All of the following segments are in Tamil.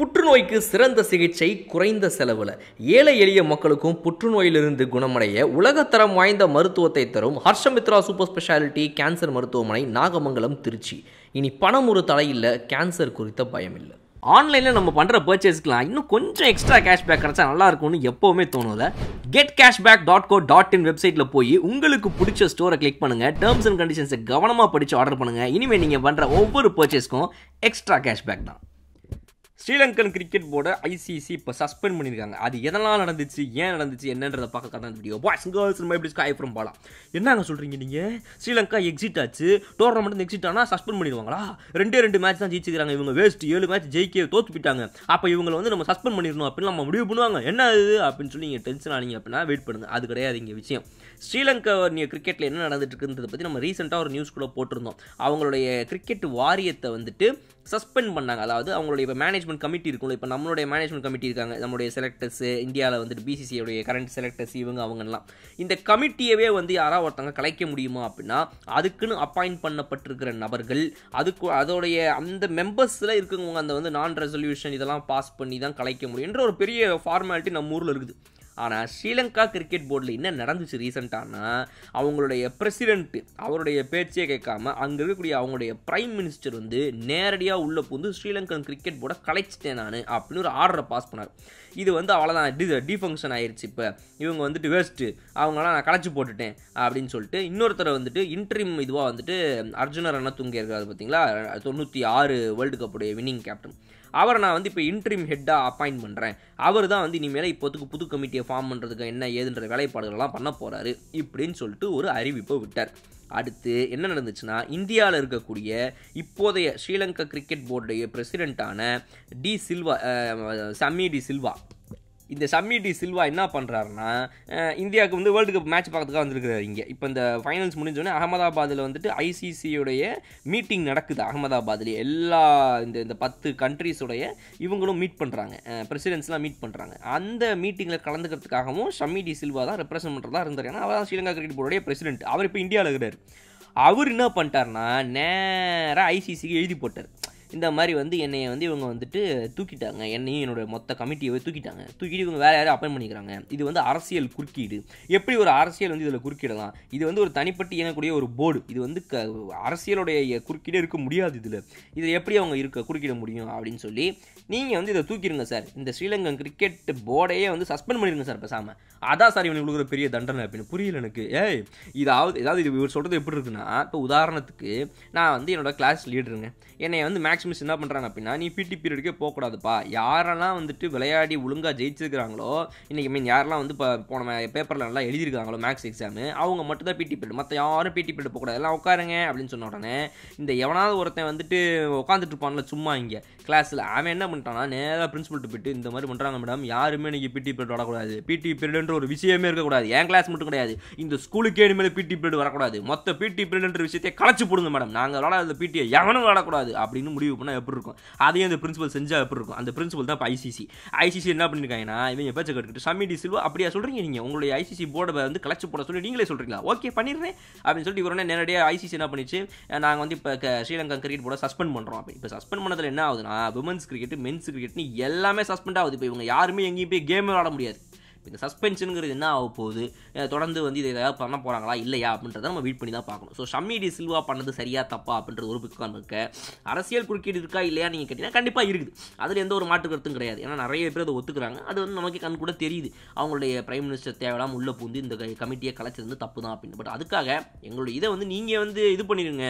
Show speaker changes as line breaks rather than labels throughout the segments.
புற்றுநோய்க்கு சிறந்த சிகிச்சை குறைந்த செலவில் ஏழை எளிய மக்களுக்கும் புற்றுநோயிலிருந்து குணமடைய உலகத்தரம் வாய்ந்த மருத்துவத்தை தரும் ஹர்ஷமித்ரா சூப்பர் ஸ்பெஷாலிட்டி கேன்சர் மருத்துவமனை நாகமங்கலம் திருச்சி இனி பணம் ஒரு தலையில் கேன்சர் குறித்த பயம் இல்லை ஆன்லைனில் நம்ம பண்ணுற பர்ச்சேஸ்க்குலாம் இன்னும் கொஞ்சம் எக்ஸ்ட்ரா கேஷ்பேக் கிடச்சா நல்லா இருக்கும்னு எப்போவுமே தோணும்ல get cashback dot go dot in வெப்சைட்டில் போய் உங்களுக்கு பிடிச்ச ஸ்டோரை கிளிக் பண்ணுங்கள் டேர்ம்ஸ் அண்ட் கண்டிஷன்ஸை கவனமாக படித்து ஆர்டர் பண்ணுங்கள் இனிமேல் நீங்கள் பண்ணுற ஒவ்வொரு பர்ச்சேஸ்க்கும் எக்ஸ்ட்ரா கேஷ்பேக் தான் ஸ்ரீலங்கன் கிரிக்கெட் போர்டை ஐசிசி இப்போ சஸ்பெண்ட் பண்ணியிருக்காங்க அது எதனால் நடந்துச்சு ஏன் நடந்துச்சு என்னன்றதை பார்க்க கடன் வீடியோ பாய்ஸ் கேர்ள்ஸ் நம்ம எப்படி ஸ்கை ஃப்ரம் பாலாம் என்னங்க சொல்கிறீங்க நீங்கள் ஸ்ரீலங்கா எக்ஸிட் ஆச்சு டோர்னமெண்ட் எக்ஸிட் ஆனால் சஸ்பெண்ட் பண்ணிடுவாங்களா ரெண்டே ரெண்டு மேட்ச் தான் ஜெயிச்சுக்கிறாங்க இவங்க வேஸ்ட் ஏழு மேட்ச் ஜெயிக்க தோத்து போயிட்டாங்க அப்போ இவங்களை வந்து நம்ம சஸ்பெண்ட் பண்ணிடணும் அப்படின்னு நம்ம முடிவு பண்ணுவாங்க என்ன இது அப்படின்னு சொல்லி நீங்கள் டென்ஷன் ஆனீங்க அப்படின்னா வெயிட் பண்ணுங்க அது கிடையாது இங்கே விஷயம் ஸ்ரீலங்கா கிரிக்கெட்டில் என்ன நடந்துட்டு இருக்குன்றதை பற்றி நம்ம ரீசெண்டாக ஒரு நியூஸ் கூட போட்டிருந்தோம் அவங்களுடைய கிரிக்கெட் வாரியத்தை வந்துட்டு சஸ்பெண்ட் பண்ணாங்க அதாவது அவங்களுடைய இப்போ மேனேஜ்மெண்ட் கமிட்டி இருக்கும்ல இப்போ நம்மளுடைய மேனேஜ்மெண்ட் கமிட்டி இருக்காங்க நம்மளுடைய செலக்டர்ஸ் இந்தியாவில் வந்துட்டு பிசிசியோடைய கரண்ட் செலக்டர்ஸ் இவங்க அவங்கெல்லாம் இந்த கமிட்டியவே வந்து யாராவது ஒருத்தங்க கலைக்க முடியுமா அப்படின்னா அதுக்குன்னு அப்பாயிண்ட் பண்ணப்பட்டிருக்கிற நபர்கள் அதுக்கு அதோடைய அந்த மெம்பர்ஸில் இருக்கவங்க அந்த வந்து நான் ரெசல்யூஷன் இதெல்லாம் பாஸ் பண்ணி தான் கலைக்க முடியுன்ற ஒரு பெரிய ஃபார்மாலிட்டி நம்ம ஊரில் இருக்குது ஆனால் ஸ்ரீலங்கா கிரிக்கெட் போர்டில் என்ன நடந்துச்சு ரீசெண்டானா அவங்களுடைய பிரசிடென்ட் அவருடைய பேச்சே கேட்காம அங்கே இருக்கக்கூடிய அவங்களுடைய பிரைம் மினிஸ்டர் வந்து நேரடியாக உள்ள புந்து ஸ்ரீலங்கன் கிரிக்கெட் போர்டை கலைச்சிட்டேன் நான் அப்படின்னு ஒரு ஆர்டரை பாஸ் பண்ணார் இது வந்து அவ்வளோதான் டி டிஃபங்க்ஷன் ஆயிடுச்சு இப்போ இவங்க வந்துட்டு வேஸ்ட்டு அவங்களாம் நான் கலைச்சி போட்டுட்டேன் அப்படின்னு சொல்லிட்டு இன்னொருத்தரை வந்துட்டு இன்ட்ரீம் இதுவாக வந்துட்டு அர்ஜுன ரணத்துங்க இருக்காது பார்த்தீங்களா தொண்ணூற்றி ஆறு வேர்ல்டு கப்புடைய வின்னிங் கேப்டன் அவரை நான் வந்து இப்போ இன்ட்ரீம் ஹெட்டாக அப்பாயிண்ட் பண்ணுறேன் அவர் தான் வந்து இனிமேல் இப்போத்துக்கு புது கமிட்டியை ஃபார்ம் பண்ணுறதுக்கு என்ன ஏதுன்ற வேலைப்பாடுகள்லாம் பண்ண போகிறாரு இப்படின்னு சொல்லிட்டு ஒரு அறிவிப்பை விட்டார் அடுத்து என்ன நடந்துச்சுன்னா இந்தியாவில் இருக்கக்கூடிய இப்போதைய ஸ்ரீலங்கா கிரிக்கெட் போர்டுடைய பிரசிடெண்ட்டான டி சில்வா சம்மி டி சில்வா இந்த சம்மி டி சில்வா என்ன பண்ணுறாருன்னா இந்தியாவுக்கு வந்து வேர்ல்டு கப் மேட்ச் பார்க்கறதுக்காக வந்திருக்கிறாரு இங்கே இப்போ இந்த ஃபைனல்ஸ் முடிஞ்சோடனே அகமதாபாத்தில் வந்துட்டு ஐசிசியுடைய மீட்டிங் நடக்குது அகமதாபாத்லேயே எல்லா இந்த இந்த பத்து கண்ட்ரீஸுடைய இவங்களும் மீட் பண்ணுறாங்க பிரசிடென்ட்ஸ்லாம் மீட் பண்ணுறாங்க அந்த மீட்டிங்கில் கலந்துக்கிறதுக்காகவும் ஷம்மி டி சில்வா தான் ரெப்ரசென்ட் பண்ணுறதா இருந்தார் ஏன்னா அவர் தான் ஸ்ரீலங்கா கிரிக்கெட் போர்டுடைய பிரசிடென்ட் அவர் இப்போ இந்தியாவில் இருக்கிறார் அவர் என்ன பண்ணிட்டார்னா நேராக ஐசிசிக்கு எழுதி போட்டார் இந்த மாதிரி வந்து என்னைய வந்து இவங்க வந்துட்டு தூக்கிட்டாங்க என்னையும் என்னோட மொத்த கமிட்டியை தூக்கிட்டாங்க தூக்கிட்டு இவங்க வேறு யாரும் அப்பாயின் பண்ணிக்கிறாங்க இது வந்து அரசியல் குறுக்கீடு எப்படி ஒரு அரசியல் வந்து இதில் குறுக்கிடலாம் இது வந்து ஒரு தனிப்பட்டு இயங்கக்கூடிய ஒரு போர்டு இது வந்து க அரசியலுடைய குறுக்கீடே இருக்க முடியாது இதில் இதில் எப்படி அவங்க இருக்க குறுக்கிட முடியும் அப்படின்னு சொல்லி நீங்கள் வந்து இதை தூக்கிடுங்க சார் இந்த ஸ்ரீலங்கன் கிரிக்கெட் போர்டையே வந்து சஸ்பெண்ட் பண்ணிடுங்க சார் பேசாமல் அதான் சார் இவனுக்கு கொடுக்குற பெரிய தண்டனை அப்படின்னு புரியல எனக்கு ஏய் இதாவது ஏதாவது இது இவர் சொல்கிறது எப்படி இருக்குன்னா இப்போ உதாரணத்துக்கு நான் வந்து என்னோட கிளாஸ் லீடருங்க என்னை வந்து மேக்ஸிமஸ் என்ன பண்ணுறாங்க அப்படின்னா நீ பிடி பீரியடுக்கே போகக்கூடாதுப்பா யாரெல்லாம் வந்துட்டு விளையாடி ஒழுங்காக ஜெயிச்சிருக்கிறாங்களோ இன்றைக்கி மீன் யாரெல்லாம் வந்து இப்போ போன பேப்பரில் நல்லா எழுதியிருக்காங்களோ மேக்ஸ் எக்ஸாமு அவங்க மட்டும் தான் பிடி பீரியட் மற்ற யாரும் பிடி பீரியட் போகக்கூடாது எல்லாம் உட்காருங்க அப்படின்னு சொன்ன உடனே இந்த எவனாவது ஒருத்தன் வந்துட்டு உட்காந்துட்டு இருப்பான்ல சும்மா இங்கே கிளாஸில் அவன் என்ன பண்ணிட்டானா நேராக பிரின்சிபல்ட்டு போயிட்டு இந்த மாதிரி பண்ணுறாங்க மேடம் யாருமே இன்றைக்கி பிடி பீரியட் வரக்கூடாது பிடி பீரியட்ன்ற ஒரு விஷயமே இருக்கக்கூடாது என் கிளாஸ் மட்டும் கிடையாது இந்த ஸ்கூலுக்கே இனிமேல் பிடி பீரியட் வரக்கூடாது மொத்த பிடி பீரியட்ன்ற விஷயத்தை களைச்சு போடுங்க மேடம் நாங்கள் விளாடாத பிடியை எவனும் விளாடக்கூடாது அப்படின்னு முடிவு பண்ணால் எப்படி இருக்கும் அதையும் அந்த பிரின்சிபல் செஞ்சால் எப்படி இருக்கும் அந்த பிரின்சிபல் தான் இப்போ ஐசிசி ஐசிசி என்ன பண்ணியிருக்காங்கன்னா இவங்க பேச்சை கட்டுக்கிட்டு சமிடி சில்வா அப்படியா சொல்கிறீங்க நீங்கள் உங்களுடைய ஐசிசி போர்டை வந்து களைச்சு போட சொல்லி நீங்களே சொல்கிறீங்களா ஓகே பண்ணிடுறேன் அப்படின்னு சொல்லிட்டு இவரோட நேரடியாக ஐசிசி என்ன பண்ணிச்சு நாங்கள் வந்து இப்போ ஸ்ரீலங்கா கிரிக்கெட் போர்டை சஸ்பெண்ட் பண்ணுறோம் அப்படி இப்போ சஸ்பெண்ட் பண்ணதில் என்ன ஆகுதுன்னா விமன்ஸ் கிரிக்கெட் மென்ஸ் கிரிக்கெட்னு எல்லாமே சஸ்பெண்ட் ஆகுது இப்போ இவங்க யாருமே எங்கேயும் போய் கேமே விளாட முடியாது இந்த சஸ்பென்ஷனுங்கிறது என்ன ஆக போகுது தொடர்ந்து வந்து இதை ஏதாவது பண்ண போகிறாங்களா இல்லையா அப்படின்றத நம்ம வெயிட் பண்ணி தான் பார்க்கணும் ஸோ ஷம்மி டி சில்வா பண்ணது சரியா தப்பா அப்படின்றது ஒரு பக்கம் இருக்க அரசியல் குறுக்கீடு இருக்கா இல்லையா நீங்கள் கேட்டிங்கன்னா கண்டிப்பாக இருக்குது அதில் எந்த ஒரு மாற்று கருத்தும் கிடையாது ஏன்னா நிறைய பேர் அதை ஒத்துக்கிறாங்க அது வந்து நமக்கு கண் கூட தெரியுது அவங்களுடைய பிரைம் மினிஸ்டர் தேவையில்லாம உள்ள பூந்து இந்த கமிட்டியை கலைச்சது வந்து தப்பு தான் அப்படின்னு பட் அதுக்காக எங்களுடைய இதை வந்து நீங்கள் வந்து இது பண்ணிடுங்க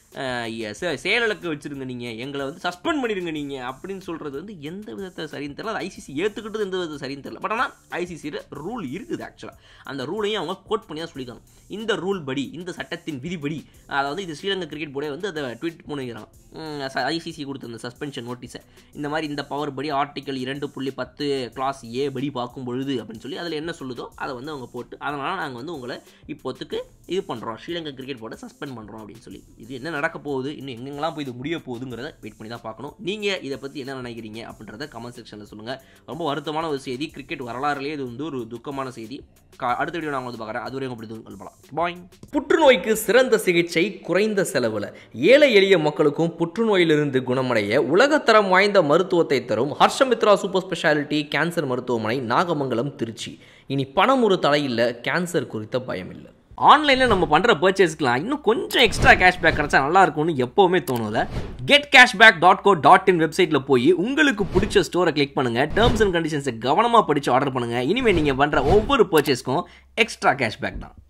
செயலக்கு வச்சுருங்க நீங்கள் எங்களை வந்து சஸ்பெண்ட் பண்ணிடுங்க நீங்கள் அப்படின்னு சொல்கிறது வந்து எந்த விதத்தை சரின்னு தெரியல அது ஐசிசி ஏற்றுக்கிட்டது எந்த விதத்தை சரின்னு தெரியல பட் ஆனால் ஐசிசியில் ரூல் இருக்குது ஆக்சுவலாக அந்த ரூலையும் அவங்க கோட் பண்ணி தான் சொல்லிக்காங்க இந்த ரூல் படி இந்த சட்டத்தின் விதிப்படி அதாவது இது ஸ்ரீலங்கா கிரிக்கெட் போர்டே வந்து அதை ட்வீட் பண்ணிக்கிறாங்க ஐசிசி கொடுத்த அந்த சஸ்பென்ஷன் நோட்டீஸை இந்த மாதிரி இந்த பவர் படி ஆர்டிக்கல் இரண்டு புள்ளி பத்து கிளாஸ் ஏ படி பார்க்கும் பொழுது அப்படின்னு சொல்லி அதில் என்ன சொல்லுதோ அதை வந்து அவங்க போட்டு அதனால் நாங்கள் வந்து உங்களை இப்போத்துக்கு இது பண்ணுறோம் ஸ்ரீலங்கா கிரிக்கெட் போர்டை சஸ்பெண்ட் பண்ணுறோம் அப்படின்னு சொல்லி இது என்ன நடக்க போகுது இன்னும் எங்கெங்கெல்லாம் போய் இது முடிய போகுதுங்கிறத வெயிட் பண்ணி தான் பார்க்கணும் நீங்கள் இதை பற்றி என்ன நினைக்கிறீங்க அப்படின்றத கமெண்ட் செக்ஷனில் சொல்லுங்கள் ரொம்ப வருத்தமான ஒரு செய்தி கிரிக்கெட் வரலாறுலேயே இது வந்து ஒரு துக்கமான செய்தி கா- அடுத்த வீடியோ நான் வந்து பார்க்குறேன் அது வரைக்கும் அப்படி சொல்லலாம் பாய் புற்றுநோய்க்கு சிறந்த சிகிச்சை குறைந்த செலவில் ஏழை எளிய மக்களுக்கும் புற்றுநோயிலிருந்து குணமடைய உலகத்தரம் வாய்ந்த மருத்துவத்தை தரும் ஹர்ஷமித்ரா சூப்பர் ஸ்பெஷாலிட்டி கேன்சர் மருத்துவமனை நாகமங்கலம் திருச்சி இனி பணம் ஒரு தலையில் கேன்சர் குறித்த பயம் இல்லை ஆன்லைனில் நம்ம பண்ணுற பர்ச்சேஸ்க்குலாம் இன்னும் கொஞ்சம் எக்ஸ்ட்ரா கேஷ்பேக் கிடச்சா நல்லா இருக்கும்னு எப்போவுமே தோணும்ல get cashback dot go dot in வெப்சைட்டில் போய் உங்களுக்கு பிடிச்ச ஸ்டோரை கிளிக் பண்ணுங்கள் டேர்ம்ஸ் அண்ட் கண்டிஷன்ஸை கவனமாக படித்து ஆர்டர் பண்ணுங்கள் இனிமேல் நீங்கள் பண்ணுற ஒவ்வொரு பர்ச்சேஸ்க்கும் எக்ஸ்ட்ரா கேஷ்பேக் தான்